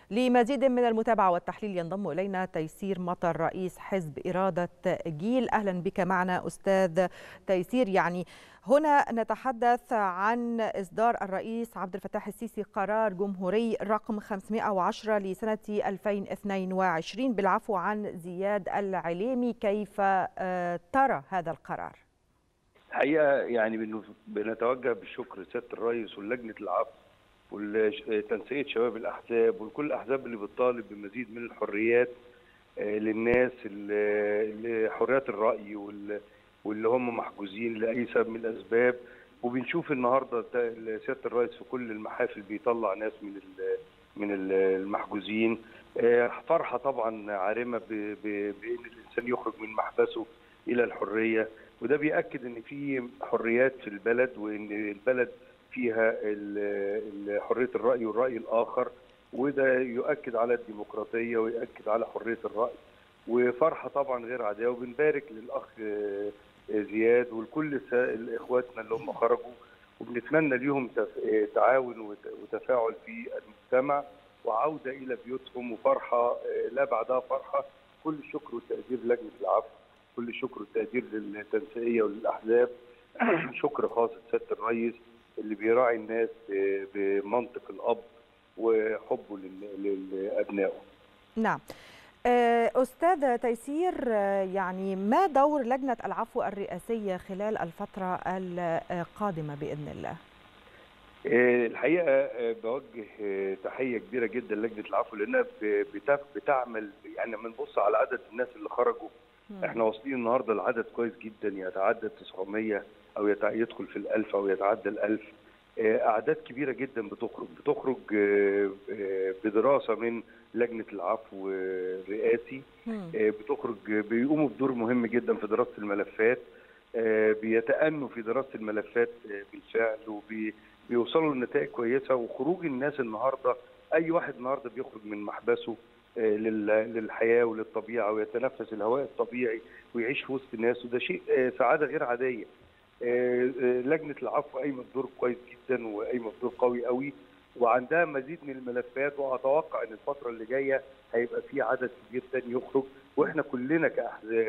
لمزيد من المتابعة والتحليل ينضم إلينا تيسير مطر رئيس حزب إرادة جيل أهلا بك معنا أستاذ تيسير يعني هنا نتحدث عن إصدار الرئيس عبد الفتاح السيسي قرار جمهوري رقم 510 لسنة 2022 بالعفو عن زياد العليمي كيف ترى هذا القرار؟ الحقيقة يعني بنتوجه بالشكر لسيادة الرئيس ولجنة العفو وتنسيق شباب الاحزاب وكل الاحزاب اللي بتطالب بمزيد من الحريات للناس اللي حريات الراي واللي هم محجوزين لاي سبب من الاسباب وبنشوف النهارده سياده الرئيس في كل المحافل بيطلع ناس من من المحجوزين فرحه طبعا عارمه بان الانسان يخرج من محبسه الى الحريه وده بياكد ان في حريات في البلد وان البلد فيها حريه الراي والراي الاخر وده يؤكد على الديمقراطيه ويؤكد على حريه الراي وفرحه طبعا غير عاديه وبنبارك للاخ زياد ولكل اخواتنا اللي هم خرجوا وبنتمنى ليهم تعاون وتفاعل في المجتمع وعوده الى بيوتهم وفرحه لا بعدها فرحه كل الشكر والتقدير لجنه العفو كل الشكر والتقدير للتنسيقيه وللاحزاب شكر خاص لسياده الرئيس اللي بيراعي الناس بمنطق الاب وحبه لابنائه. نعم. استاذ تيسير يعني ما دور لجنه العفو الرئاسيه خلال الفتره القادمه باذن الله؟ الحقيقه بوجه تحيه كبيره جدا لجنه العفو لانها بتعمل يعني لما نبص على عدد الناس اللي خرجوا احنا واصلين النهارده لعدد كويس جدا يتعدى 900 او يدخل في الألف او يتعدى الألف اعداد كبيره جدا بتخرج بتخرج بدراسه من لجنه العفو الرئاسي بتخرج بيقوموا بدور مهم جدا في دراسه الملفات بيتأنوا في دراسه الملفات بالفعل وبيوصلوا لنتائج كويسه وخروج الناس النهارده اي واحد النهارده بيخرج من محبسه للحياه وللطبيعه ويتنفس الهواء الطبيعي ويعيش في وسط الناس وده شيء سعاده غير عاديه. لجنه العفو قايمه بدور كويس جدا وقايمه بدور قوي قوي وعندها مزيد من الملفات واتوقع ان الفتره اللي جايه هيبقى في عدد كبير تاني يخرج واحنا كلنا كاحزاب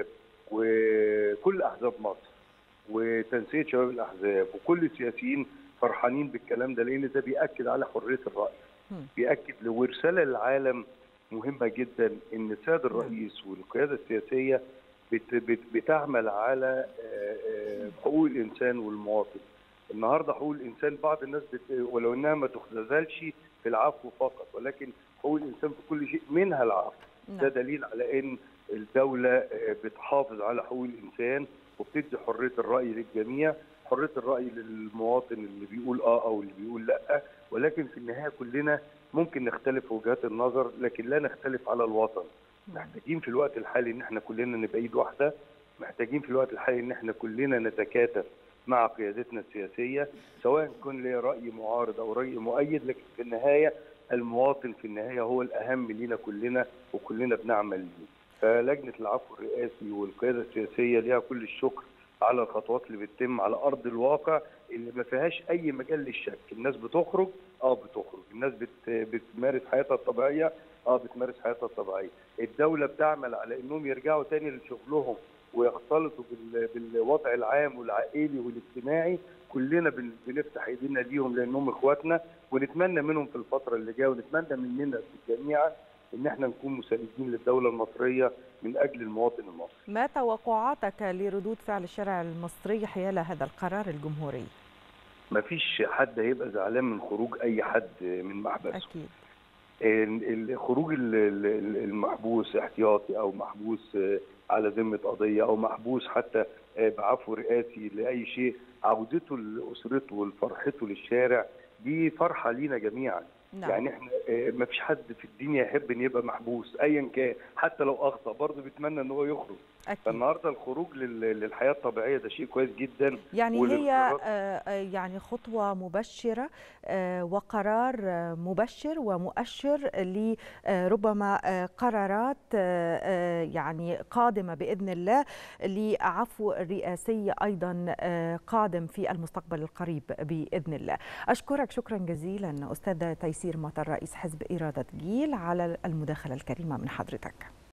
وكل احزاب مصر وتنسيق شباب الاحزاب وكل السياسيين فرحانين بالكلام ده لان ده بياكد على حريه الراي بياكد ورساله للعالم مهمه جدا ان السيد الرئيس والقياده السياسيه بت بت بتعمل على حقوق الانسان والمواطن النهارده حقوق الانسان بعض الناس بت... ولو انها ما تختزلش في العفو فقط ولكن حقوق الانسان في كل شيء منها العفو ده دليل على ان الدوله بتحافظ على حقوق الانسان وبتدي حريه الراي للجميع حريه الراي للمواطن اللي بيقول اه او اللي بيقول لا ولكن في النهايه كلنا ممكن نختلف في وجهات النظر لكن لا نختلف على الوطن محتاجين في الوقت الحالي ان احنا كلنا نبقى ايد واحده محتاجين في الوقت الحالي ان احنا كلنا نتكاتف مع قيادتنا السياسيه سواء كان لي راي معارض او راي مؤيد لكن في النهايه المواطن في النهايه هو الاهم لينا كلنا وكلنا بنعمل ليه فلجنه العفو الرئاسي والقياده السياسيه ليها كل الشكر على الخطوات اللي بتتم على ارض الواقع اللي ما فيهاش اي مجال للشك الناس بتخرج اه بتخرج الناس بت بتمارس حياتها الطبيعيه اه بتمارس حياتها الطبيعيه الدوله بتعمل على انهم يرجعوا تاني لشغلهم ويختلطوا بالوضع العام والعائلي والاجتماعي كلنا بنفتح ايدينا ليهم لانهم اخواتنا ونتمنى منهم في الفتره اللي جايه ونتمنى مننا جميعا ان احنا نكون مساندين للدوله المصريه من اجل المواطن المصري. ما توقعاتك لردود فعل الشارع المصري حيال هذا القرار الجمهوري؟ ما فيش حد هيبقى زعلان من خروج اي حد من محبسه. اكيد. خروج المحبوس احتياطي او محبوس على ذمه قضيه او محبوس حتى بعفو رئاسي لاي شيء عودته لاسرته وفرحته للشارع دي فرحه لينا جميعا نعم. يعني احنا ما فيش حد في الدنيا يحب ان يبقى محبوس ايا كان حتى لو اخطا برضه بيتمنى ان هو يخرج أكيد. فالنهارده الخروج للحياه الطبيعيه ده شيء كويس جدا يعني هي يعني خطوه مبشره وقرار مبشر ومؤشر لربما قرارات يعني قادمه باذن الله لعفو رئاسي ايضا قادم في المستقبل القريب باذن الله. اشكرك شكرا جزيلا استاذه تيسير مطر رئيس حزب اراده جيل على المداخله الكريمه من حضرتك.